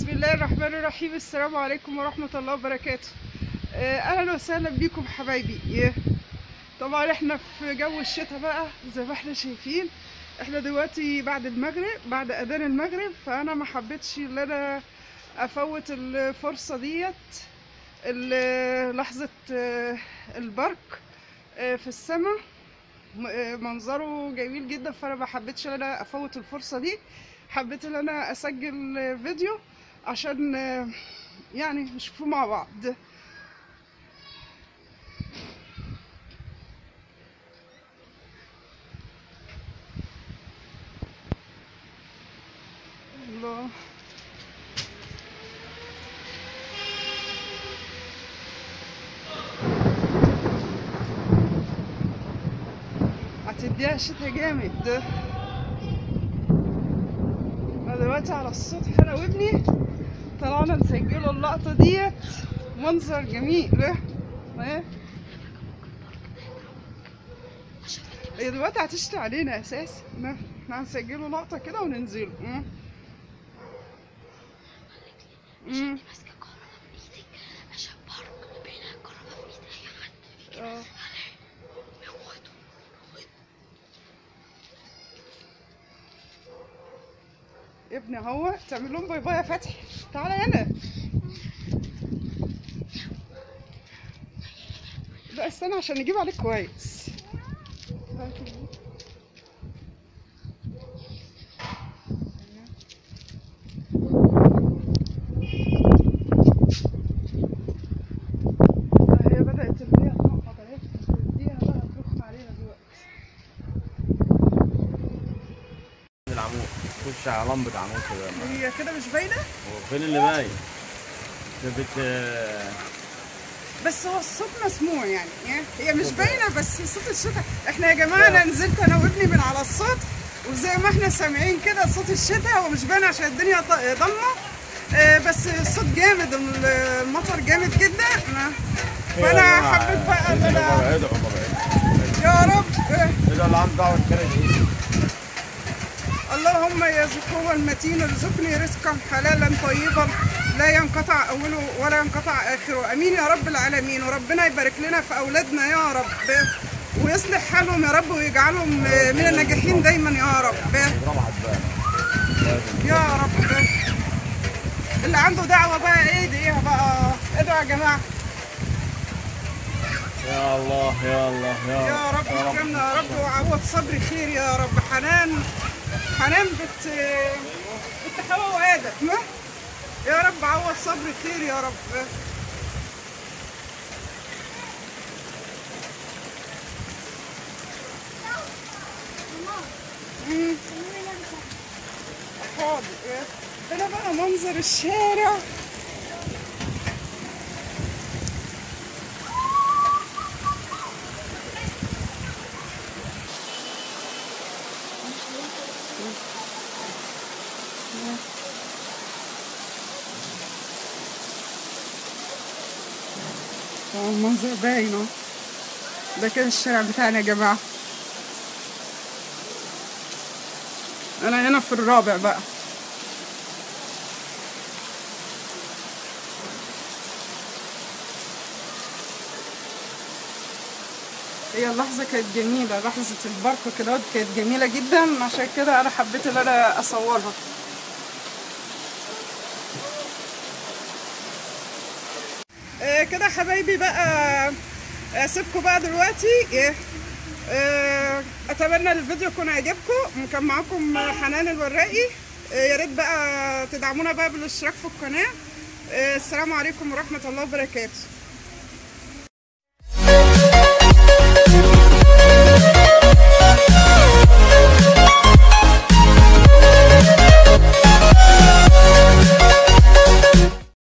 بسم الله الرحمن الرحيم السلام عليكم ورحمة الله وبركاته آه، أهلا وسهلا بيكم حبايبي يه. طبعا احنا في جو الشتاء بقى زي ما احنا شايفين احنا دلوقتي بعد المغرب بعد أذان المغرب فأنا ما حبيتش ان أنا أفوت الفرصة ديت ال- لحظة آه، البرق آه، في السماء م- آه، منظره جميل جدا فأنا ما حبيتش ان أنا أفوت الفرصة دي حبيت ان انا اسجل فيديو عشان آه، يعني نشوفه مع بعض الله هتديها شتا جامد انا دلوقتي على السطح انا وابني طلعنا نسجلوا اللقطة ديت منظر جميل ايه هي دلوقتي هتشتي علينا اساسا احنا احنا هنسجلوا لقطة كده وننزلوا مم. مم. ماسكه كهرباء بايدك عشان برق بينها كهرباء بايد اي حد اه موته ابني اهو تعمل لهم باي باي يا فتحي تعالى هنا لا استنى عشان نجيب عليك كويس هي بدأت اللي هي تنقط اهي اديها بقى ترخ علينا دلوقتي العمود خش على لمبة عمود كده هي كده مش باينة هو فين اللي باين؟ ده بت بس هو الصوت مسموع يعني يعني هي مش باينه بس صوت الشتاء احنا يا جماعه انا نزلت انا وابني من على السطح وزي ما احنا سامعين كده صوت الشتاء هو مش باين عشان الدنيا ط- ضلمه آه، بس الصوت جامد ال- المطر جامد جدا أنا- فانا حبيت بقى ان انا ادعوا طبعا يا رب آه، ادعوا اللي عنده دعوة كده دي اللهم يا ذو القوة المتين ارزقني رزقا حلالا طيبا لا ينقطع أوله ولا ينقطع آخره أمين يا رب العالمين وربنا يبارك لنا في أولادنا يا رب ويصلح حالهم يا رب ويجعلهم من الناجحين دايما يا رب رمى حبان يا رب اللي عنده دعوة بقى ايه دقيقة بقى ادعوا يا جماعة يا الله يا الله يا يا رب اكرمنا يا رب وعوض صبري خير يا رب حنان حنان بت بنت حواء وادم ها؟ يا رب عوض صبري خير يا رب مم. حاضر هنا بقى منظر الشارع اه المنظر باين اهو ده كده الشارع بتاعنا يا جماعة أنا هنا في الرابع بقى هي اللحظة كانت جميلة لحظة البرق كده كانت جميلة جدا عشان كده أنا حبيت إن أنا أصورها آه، كده حبايبي بقى اسيبكم بقى دلوقتي إيه، آه، اتمنى الفيديو يكون عجبكم كان معاكم حنان الوراقي آه، يا ريت بقى تدعمونا بقى بالاشتراك في القناه آه، السلام عليكم ورحمه الله وبركاته